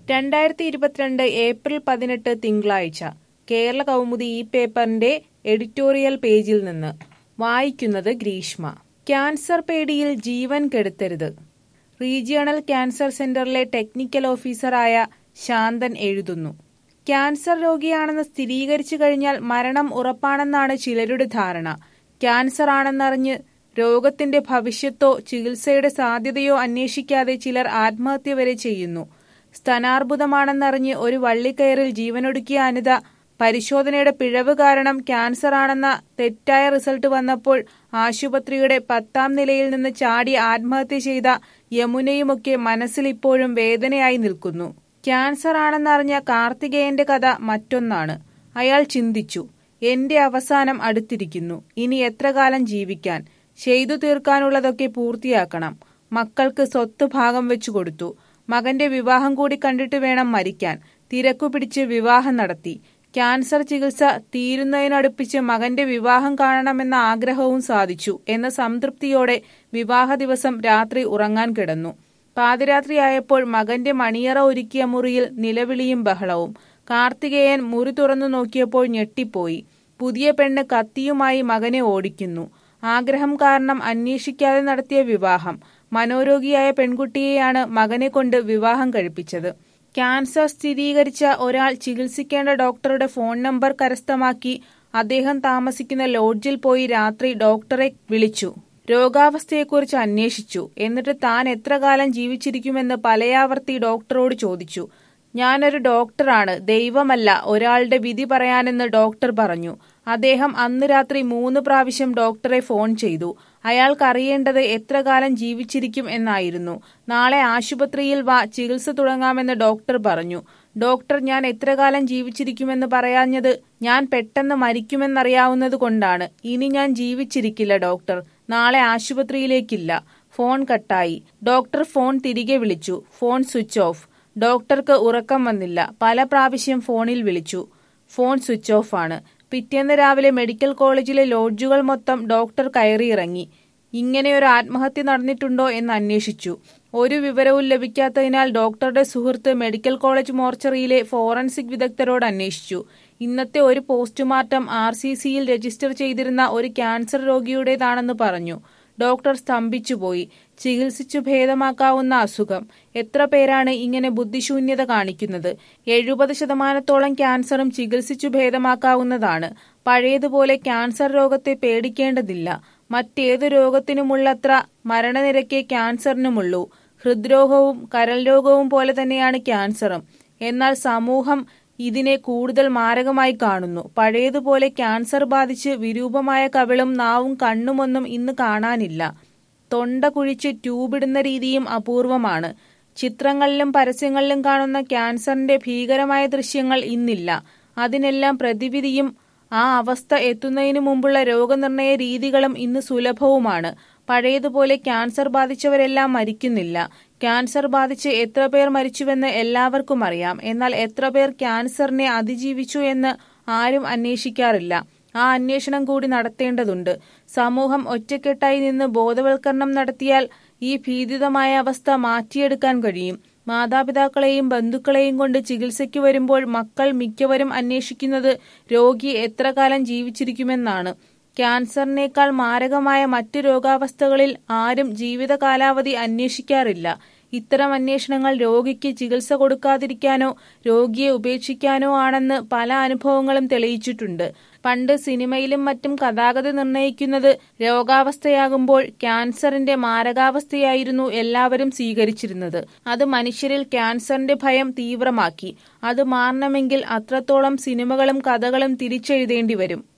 രണ്ടായിരത്തി ഇരുപത്തിരണ്ട് ഏപ്രിൽ പതിനെട്ട് തിങ്കളാഴ്ച കേരള കൗമുദി ഈ പേപ്പറിന്റെ എഡിറ്റോറിയൽ പേജിൽ നിന്ന് വായിക്കുന്നത് ഗ്രീഷ്മ ക്യാൻസർ പേടിയിൽ ജീവൻ കെടുത്തരുത് റീജിയണൽ ക്യാൻസർ സെന്ററിലെ ടെക്നിക്കൽ ഓഫീസറായ ശാന്തൻ എഴുതുന്നു ക്യാൻസർ രോഗിയാണെന്ന് സ്ഥിരീകരിച്ചു കഴിഞ്ഞാൽ മരണം ഉറപ്പാണെന്നാണ് ചിലരുടെ ധാരണ ക്യാൻസർ ആണെന്നറിഞ്ഞ് രോഗത്തിന്റെ ഭവിഷ്യത്തോ ചികിത്സയുടെ സാധ്യതയോ അന്വേഷിക്കാതെ ചിലർ ആത്മഹത്യ വരെ ചെയ്യുന്നു സ്തനാർബുദമാണെന്നറിഞ്ഞ് ഒരു വള്ളിക്കയറിൽ ജീവനൊടുക്കിയ അനിത പരിശോധനയുടെ പിഴവ് കാരണം ക്യാൻസർ ആണെന്ന തെറ്റായ റിസൾട്ട് വന്നപ്പോൾ ആശുപത്രിയുടെ പത്താം നിലയിൽ നിന്ന് ചാടി ആത്മഹത്യ ചെയ്ത യമുനയുമൊക്കെ മനസ്സിൽ ഇപ്പോഴും വേദനയായി നിൽക്കുന്നു ക്യാൻസർ ആണെന്നറിഞ്ഞ കാർത്തികേയന്റെ കഥ മറ്റൊന്നാണ് അയാൾ ചിന്തിച്ചു എന്റെ അവസാനം അടുത്തിരിക്കുന്നു ഇനി എത്ര കാലം ജീവിക്കാൻ ചെയ്തു തീർക്കാനുള്ളതൊക്കെ പൂർത്തിയാക്കണം മക്കൾക്ക് സ്വത്ത് ഭാഗം വെച്ചു കൊടുത്തു മകന്റെ വിവാഹം കൂടി കണ്ടിട്ട് വേണം മരിക്കാൻ തിരക്കു പിടിച്ച് വിവാഹം നടത്തി ക്യാൻസർ ചികിത്സ തീരുന്നതിനടുപ്പിച്ച് മകന്റെ വിവാഹം കാണണമെന്ന ആഗ്രഹവും സാധിച്ചു എന്ന സംതൃപ്തിയോടെ വിവാഹ ദിവസം രാത്രി ഉറങ്ങാൻ കിടന്നു പാതിരാത്രിയായപ്പോൾ മകന്റെ മണിയറ ഒരുക്കിയ മുറിയിൽ നിലവിളിയും ബഹളവും കാർത്തികേയൻ മുറി തുറന്നു നോക്കിയപ്പോൾ ഞെട്ടിപ്പോയി പുതിയ പെണ്ണ് കത്തിയുമായി മകനെ ഓടിക്കുന്നു ആഗ്രഹം കാരണം അന്വേഷിക്കാതെ നടത്തിയ വിവാഹം മനോരോഗിയായ പെൺകുട്ടിയെയാണ് മകനെ കൊണ്ട് വിവാഹം കഴിപ്പിച്ചത് ക്യാൻസർ സ്ഥിരീകരിച്ച ഒരാൾ ചികിത്സിക്കേണ്ട ഡോക്ടറുടെ ഫോൺ നമ്പർ കരസ്ഥമാക്കി അദ്ദേഹം താമസിക്കുന്ന ലോഡ്ജിൽ പോയി രാത്രി ഡോക്ടറെ വിളിച്ചു രോഗാവസ്ഥയെക്കുറിച്ച് അന്വേഷിച്ചു എന്നിട്ട് താൻ എത്ര കാലം ജീവിച്ചിരിക്കുമെന്ന് പലയാവർത്തി ഡോക്ടറോട് ചോദിച്ചു ഞാനൊരു ഡോക്ടറാണ് ദൈവമല്ല ഒരാളുടെ വിധി പറയാനെന്ന് ഡോക്ടർ പറഞ്ഞു അദ്ദേഹം അന്ന് രാത്രി മൂന്ന് പ്രാവശ്യം ഡോക്ടറെ ഫോൺ ചെയ്തു അയാൾക്കറിയേണ്ടത് എത്ര കാലം ജീവിച്ചിരിക്കും എന്നായിരുന്നു നാളെ ആശുപത്രിയിൽ വാ ചികിത്സ തുടങ്ങാമെന്ന് ഡോക്ടർ പറഞ്ഞു ഡോക്ടർ ഞാൻ എത്ര കാലം ജീവിച്ചിരിക്കുമെന്ന് പറയാഞ്ഞത് ഞാൻ പെട്ടെന്ന് മരിക്കുമെന്നറിയാവുന്നത് കൊണ്ടാണ് ഇനി ഞാൻ ജീവിച്ചിരിക്കില്ല ഡോക്ടർ നാളെ ആശുപത്രിയിലേക്കില്ല ഫോൺ കട്ടായി ഡോക്ടർ ഫോൺ തിരികെ വിളിച്ചു ഫോൺ സ്വിച്ച് ഓഫ് ഡോക്ടർക്ക് ഉറക്കം വന്നില്ല പല പ്രാവശ്യം ഫോണിൽ വിളിച്ചു ഫോൺ സ്വിച്ച് ഓഫ് ആണ് പിറ്റേന്ന് രാവിലെ മെഡിക്കൽ കോളേജിലെ ലോഡ്ജുകൾ മൊത്തം ഡോക്ടർ കയറിയിറങ്ങി ഇങ്ങനെ ഒരു ആത്മഹത്യ നടന്നിട്ടുണ്ടോ എന്ന് അന്വേഷിച്ചു ഒരു വിവരവും ലഭിക്കാത്തതിനാൽ ഡോക്ടറുടെ സുഹൃത്ത് മെഡിക്കൽ കോളേജ് മോർച്ചറിയിലെ ഫോറൻസിക് വിദഗ്ധരോട് അന്വേഷിച്ചു ഇന്നത്തെ ഒരു പോസ്റ്റ്മോർട്ടം ആർ സി സിയിൽ രജിസ്റ്റർ ചെയ്തിരുന്ന ഒരു ക്യാൻസർ രോഗിയുടേതാണെന്ന് പറഞ്ഞു ഡോക്ടർ സ്തംഭിച്ചുപോയി ചികിത്സിച്ചു ഭേദമാക്കാവുന്ന അസുഖം എത്ര പേരാണ് ഇങ്ങനെ ബുദ്ധിശൂന്യത കാണിക്കുന്നത് എഴുപത് ശതമാനത്തോളം ക്യാൻസറും ചികിത്സിച്ചു ഭേദമാക്കാവുന്നതാണ് പഴയതുപോലെ ക്യാൻസർ രോഗത്തെ പേടിക്കേണ്ടതില്ല മറ്റേതു രോഗത്തിനുമുള്ളത്ര മരണനിരക്കേ ക്യാൻസറിനുമുള്ളൂ ഹൃദ്രോഗവും കരൾ രോഗവും പോലെ തന്നെയാണ് ക്യാൻസറും എന്നാൽ സമൂഹം ഇതിനെ കൂടുതൽ മാരകമായി കാണുന്നു പഴയതുപോലെ ക്യാൻസർ ബാധിച്ച് വിരൂപമായ കവിളും നാവും കണ്ണുമൊന്നും ഇന്ന് കാണാനില്ല തൊണ്ട കുഴിച്ച് ട്യൂബിടുന്ന രീതിയും അപൂർവമാണ് ചിത്രങ്ങളിലും പരസ്യങ്ങളിലും കാണുന്ന ക്യാൻസറിന്റെ ഭീകരമായ ദൃശ്യങ്ങൾ ഇന്നില്ല അതിനെല്ലാം പ്രതിവിധിയും ആ അവസ്ഥ എത്തുന്നതിനു മുമ്പുള്ള രോഗനിർണയ രീതികളും ഇന്ന് സുലഭവുമാണ് പഴയതുപോലെ ക്യാൻസർ ബാധിച്ചവരെല്ലാം മരിക്കുന്നില്ല ക്യാൻസർ ബാധിച്ച് എത്ര പേർ മരിച്ചുവെന്ന് എല്ലാവർക്കും അറിയാം എന്നാൽ എത്ര പേർ ക്യാൻസറിനെ അതിജീവിച്ചു എന്ന് ആരും അന്വേഷിക്കാറില്ല ആ അന്വേഷണം കൂടി നടത്തേണ്ടതുണ്ട് സമൂഹം ഒറ്റക്കെട്ടായി നിന്ന് ബോധവൽക്കരണം നടത്തിയാൽ ഈ ഭീതിതമായ അവസ്ഥ മാറ്റിയെടുക്കാൻ കഴിയും മാതാപിതാക്കളെയും ബന്ധുക്കളെയും കൊണ്ട് ചികിത്സയ്ക്ക് വരുമ്പോൾ മക്കൾ മിക്കവരും അന്വേഷിക്കുന്നത് രോഗി എത്ര കാലം ജീവിച്ചിരിക്കുമെന്നാണ് ക്യാൻസറിനേക്കാൾ മാരകമായ മറ്റു രോഗാവസ്ഥകളിൽ ആരും ജീവിത കാലാവധി അന്വേഷിക്കാറില്ല ഇത്തരം അന്വേഷണങ്ങൾ രോഗിക്ക് ചികിത്സ കൊടുക്കാതിരിക്കാനോ രോഗിയെ ഉപേക്ഷിക്കാനോ ആണെന്ന് പല അനുഭവങ്ങളും തെളിയിച്ചിട്ടുണ്ട് പണ്ട് സിനിമയിലും മറ്റും കഥാഗതി നിർണയിക്കുന്നത് രോഗാവസ്ഥയാകുമ്പോൾ ക്യാൻസറിന്റെ മാരകാവസ്ഥയായിരുന്നു എല്ലാവരും സ്വീകരിച്ചിരുന്നത് അത് മനുഷ്യരിൽ ക്യാൻസറിന്റെ ഭയം തീവ്രമാക്കി അത് മാറണമെങ്കിൽ അത്രത്തോളം സിനിമകളും കഥകളും തിരിച്ചെഴുതേണ്ടി വരും